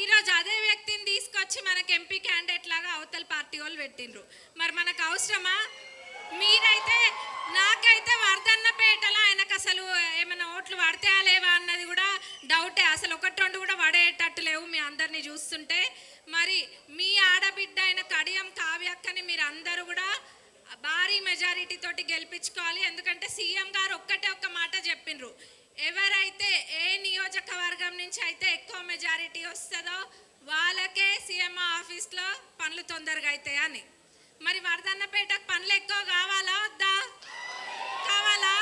ఈరోజు అదే వ్యక్తిని తీసుకొచ్చి మనకి ఎంపీ క్యాండిడేట్ లాగా అవతల పార్టీ వాళ్ళు పెట్టిండ్రు మరి మనకు అవసరమా మీరైతే నాకైతే వర్ధన్నపేటలో ఆయనకు అసలు ఏమైనా ఓట్లు పడతాయా లేవా అన్నది కూడా డౌటే అసలు ఒకటి రెండు కూడా పడేటట్టు లేవు మీ అందరినీ చూస్తుంటే మరి మీ ఆడబిడ్డ అయిన కడియం కావ్యక్కని మీరు అందరూ కూడా భారీ మెజారిటీ తోటి గెలిపించుకోవాలి ఎందుకంటే సీఎం గారు ఒక్కటే ఒక్క మాట చెప్పిండ్రు ఎవరైతే ఏ నియోజకవర్గం నుంచి అయితే ఎక్కువ మెజారిటీ వస్తుందో వాళ్ళకే సీఎం ఆఫీస్లో పనులు తొందరగా అవుతాయి అని మరి వరదన్నపేటకు పనులు ఎక్కువ కావాలా వద్దా కావాలా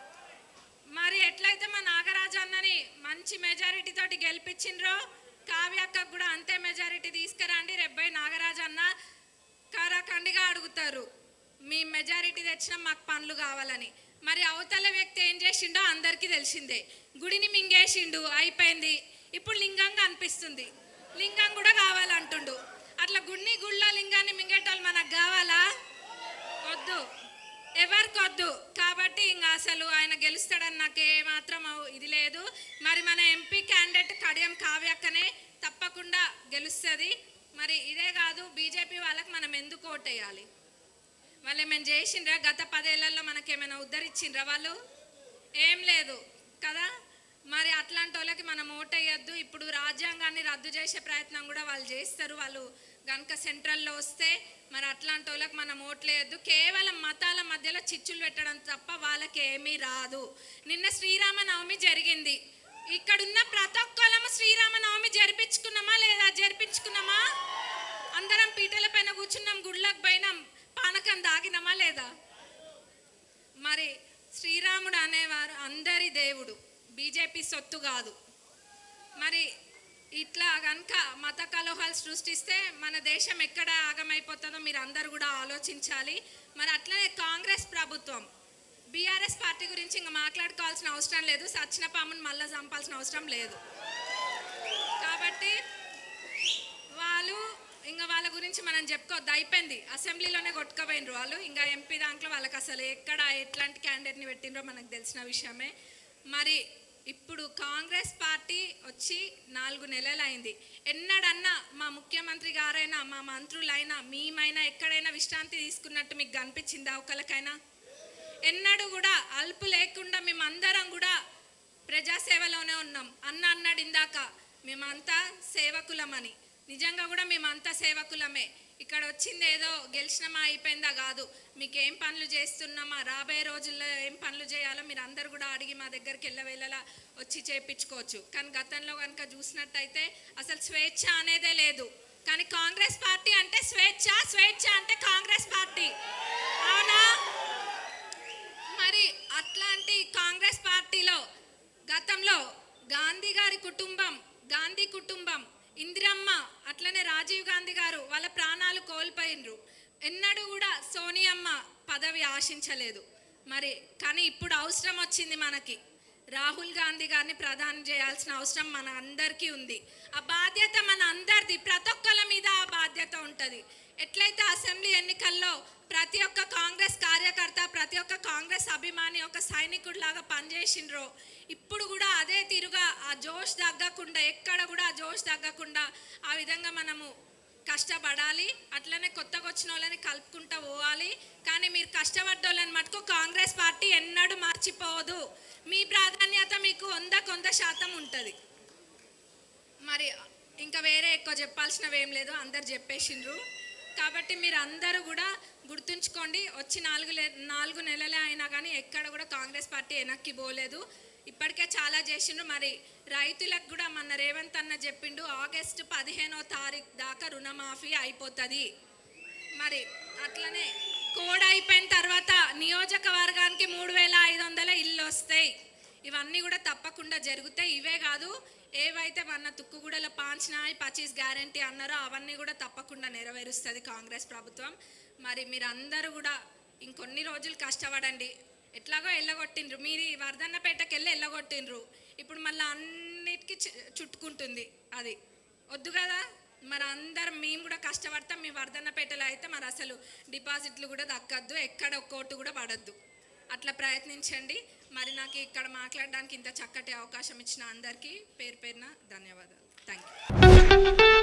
మరి ఎట్లయితే మా నాగరాజు అన్నని మంచి మెజారిటీ తోటి గెలిపించిండ్రో కావ్యక్కకు కూడా అంతే మెజారిటీ తీసుకురండి రెబ్బై నాగరాజు అన్న కారాఖండిగా అడుగుతారు మీ మెజారిటీ తెచ్చిన మాకు పనులు కావాలని మరి అవతల వ్యక్తి ఏం చేసిండో అందరికీ తెలిసిందే గుడిని మింగేసిండు అయిపోయింది ఇప్పుడు లింగంగా అనిపిస్తుంది లింగం కూడా కావాలంటుండు అట్లా గుడిని గుళ్ళ లింగాన్ని మింగేటోళ్ళు మనకు కావాలా వద్దు ఎవరికి వద్దు కాబట్టి ఇంకా అసలు ఆయన గెలుస్తాడని నాకు ఏమాత్రం ఇది లేదు మరి మన ఎంపీ క్యాండిడేట్ కడియం కావ్యక్కనే తప్పకుండా గెలుస్తుంది మరి ఇదే కాదు బీజేపీ వాళ్ళకి మనం ఎందుకు ఓటేయాలి వాళ్ళు ఏమైనా చేసిండ్రా గత పదేళ్లలో మనకేమైనా ఉద్ధరించిండ్రా వాళ్ళు ఏం లేదు కదా మరి అట్లాంటి వాళ్ళకి మనం ఓటేయద్దు ఇప్పుడు రాజ్యాంగాన్ని రద్దు చేసే ప్రయత్నం కూడా వాళ్ళు చేస్తారు వాళ్ళు కనుక సెంట్రల్లో వస్తే మరి అట్లాంటి వాళ్ళకి మనం ఓట్లేయద్దు కేవలం మతాల మధ్యలో చిచ్చులు పెట్టడం తప్ప వాళ్ళకి ఏమీ రాదు నిన్న శ్రీరామ నవమి జరిగింది ఇక్కడున్న ప్రతి ఒక్కళ్ళము శ్రీరామ నవమి జరిపించుకున్నామా లేదా జరిపించుకున్నామా అందరం పీటల పైన కూర్చున్నాం గుళ్ళకు పోయినాం పానకం దాగినామా లేదా మరి శ్రీరాముడు అనేవారు అందరి దేవుడు బీజేపీ సొత్తు కాదు మరి ఇట్లా కనుక మత కలహాలు సృష్టిస్తే మన దేశం ఎక్కడ ఆగమైపోతుందో మీరు అందరు కూడా ఆలోచించాలి మరి అట్లనే కాంగ్రెస్ ప్రభుత్వం బీఆర్ఎస్ పార్టీ గురించి ఇంకా మాట్లాడుకోవాల్సిన అవసరం లేదు సచ్చిన పామును మళ్ళా చంపాల్సిన అవసరం లేదు కాబట్టి వాళ్ళు ఇంకా వాళ్ళ గురించి మనం చెప్పుకోవద్దు అయిపోయింది అసెంబ్లీలోనే కొట్టుకుపోయినరు వాళ్ళు ఇంకా ఎంపీ దాంట్లో వాళ్ళకి అసలు ఎక్కడ ఎట్లాంటి క్యాండిడేట్ని పెట్టినరో మనకు తెలిసిన విషయమే మరి ఇప్పుడు కాంగ్రెస్ పార్టీ వచ్చి నాలుగు నెలలు అయింది ఎన్నడన్నా మా ముఖ్యమంత్రి గారైనా మా మంత్రులైనా మేమైనా ఎక్కడైనా విశ్రాంతి తీసుకున్నట్టు మీకు కనిపించిందా ఒకరికైనా ఎన్నడూ కూడా అల్పు లేకుండా మేమందరం కూడా ప్రజాసేవలోనే ఉన్నాం అన్న అన్నాడు ఇందాక మేమంతా సేవకులమని నిజంగా కూడా మేమంతా సేవకులమే ఇక్కడ వచ్చింది ఏదో గెలిచినామా అయిపోయిందా కాదు మీకు ఏం పనులు చేస్తున్నామా రాబోయే రోజుల్లో ఏం పనులు చేయాలో మీరు అందరు కూడా అడిగి మా దగ్గరికి వెళ్ళవేళలా వచ్చి చేయించుకోవచ్చు కానీ గతంలో కనుక చూసినట్టయితే అసలు స్వేచ్ఛ అనేదే లేదు కానీ కాంగ్రెస్ పార్టీ అంటే స్వేచ్ఛ స్వేచ్ఛ అంటే కాంగ్రెస్ పార్టీ అవునా మరి అట్లాంటి కాంగ్రెస్ పార్టీలో గతంలో గాంధీ గారి కుటుంబం గాంధీ కుటుంబం ఇందిరమ్మ అట్లనే రాజీవ్ గాంధీ గారు వాళ్ళ ప్రాణాలు కోల్పోయినరు ఎన్నడూ కూడా సోనియమ్మ పదవి ఆశించలేదు మరి కానీ ఇప్పుడు అవసరం వచ్చింది మనకి రాహుల్ గాంధీ గారిని ప్రధానం చేయాల్సిన అవసరం మన అందరికీ ఉంది ఆ బాధ్యత మన అందరిది ప్రతి ఒక్కళ్ళ మీద ఆ బాధ్యత ఉంటుంది ఎట్లయితే అసెంబ్లీ ఎన్నికల్లో ప్రతి ఒక్క కాంగ్రెస్ కార్యకర్త ప్రతి ఒక్క కాంగ్రెస్ అభిమాని ఒక సైనికుడిలాగా పనిచేసిండ్రో ఇప్పుడు కూడా అదే తీరుగా ఆ జోష్ తగ్గకుండా ఎక్కడ కూడా ఆ జోష్ తగ్గకుండా ఆ విధంగా మనము కష్టపడాలి అట్లనే కొత్తగా వచ్చిన వాళ్ళని కలుపుకుంటూ పోవాలి కానీ మీరు కష్టపడ్డోళ్ళని మటుకు కాంగ్రెస్ పార్టీ ఎన్నడూ మర్చిపోదు మీ ప్రాధాన్యత మీకు వంద కొంత శాతం ఉంటుంది మరి ఇంకా వేరే ఎక్కువ చెప్పాల్సినవి ఏం లేదు అందరు చెప్పేసిండ్రు కాబట్టి మీరు అందరూ కూడా గుర్తుంచుకోండి వచ్చి నాలుగు లే- నాలుగు నెలలే అయినా కానీ ఎక్కడ కూడా కాంగ్రెస్ పార్టీ వెనక్కి పోలేదు ఇప్పటికే చాలా చేసిండ్రు మరి రైతులకు కూడా మన రేవంత్ అన్న చెప్పిండు ఆగస్టు పదిహేనో తారీఖు దాకా రుణమాఫీ అయిపోతుంది మరి అట్లనే కోడ్ అయిపోయిన తర్వాత నియోజకవర్గానికి మూడు వేల ఐదు వందల ఇల్లు వస్తాయి ఇవన్నీ కూడా తప్పకుండా జరుగుతాయి ఇవే కాదు ఏవైతే మన తుక్కుగూడలో పాంచినాయి పచీస్ గ్యారంటీ అన్నారో అవన్నీ కూడా తప్పకుండా నెరవేరుస్తుంది కాంగ్రెస్ ప్రభుత్వం మరి మీరు అందరూ కూడా ఇంకొన్ని రోజులు కష్టపడండి ఎట్లాగో ఎల్లగొట్టిండ్రు మీరు ఈ వర్ధన్నపేటకి వెళ్ళి ఎల్లగొట్టిండ్రు ఇప్పుడు మళ్ళీ అన్నిటికీ చు- చుట్టుకుంటుంది అది వద్దు కదా మరి అందరం మేము కూడా కష్టపడతాం మీ వర్ధన్నపేటలో అయితే మరి అసలు డిపాజిట్లు కూడా దక్కద్దు ఎక్కడ ఒక్కోటి కూడా పడద్దు అట్లా ప్రయత్నించండి మరి నాకు ఇక్కడ మాట్లాడడానికి ఇంత చక్కటి అవకాశం ఇచ్చిన అందరికీ పేరు పేరున ధన్యవాదాలు థ్యాంక్ యూ